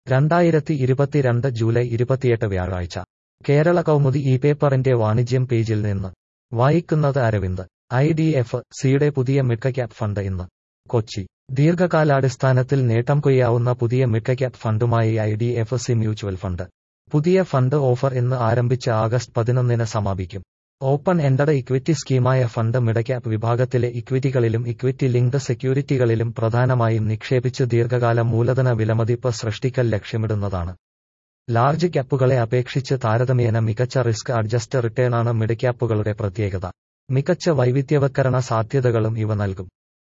രണ്ടായിരത്തി ഇരുപത്തിരണ്ട് ജൂലൈ ഇരുപത്തിയെട്ട് വ്യാഴാഴ്ച കേരള കൗമുദി ഈ പേപ്പറിന്റെ വാണിജ്യം പേജിൽ നിന്ന് വായിക്കുന്നത് അരവിന്ദ് ഐ ഡി എഫ് സിയുടെ പുതിയ മിഡ് ക്യാപ് ഫണ്ട് ഇന്ന് കൊച്ചി ദീർഘകാലാടിസ്ഥാനത്തിൽ നേട്ടം കൊയ്യാവുന്ന പുതിയ മിഡ് ക്യാപ് ഫണ്ടുമായി I D F C mutual fund പുതിയ ഫണ്ട് ഓഫർ ഇന്ന് ആരംഭിച്ച് ആഗസ്റ്റ് പതിനൊന്നിന് സമാപിക്കും ഓപ്പൺ എൻഡഡ് ഇക്വിറ്റി സ്കീമായ ഫണ്ട് മിഡക്യാപ് വിഭാഗത്തിലെ ഇക്വിറ്റികളിലും ഇക്വിറ്റി ലിങ്ക്ഡ് സെക്യൂരിറ്റികളിലും പ്രധാനമായും നിക്ഷേപിച്ച് ദീർഘകാല മൂലധന വിലമതിപ്പ് സൃഷ്ടിക്കൽ ലക്ഷ്യമിടുന്നതാണ് ലാർജ് ക്യാപ്പുകളെ അപേക്ഷിച്ച് താരതമ്യേന മികച്ച റിസ്ക് അഡ്ജസ്റ്റ് റിട്ടേണാണ് മിഡ്ക്യാപ്പുകളുടെ പ്രത്യേകത മികച്ച വൈവിധ്യവത്കരണ സാധ്യതകളും ഇവ നൽകും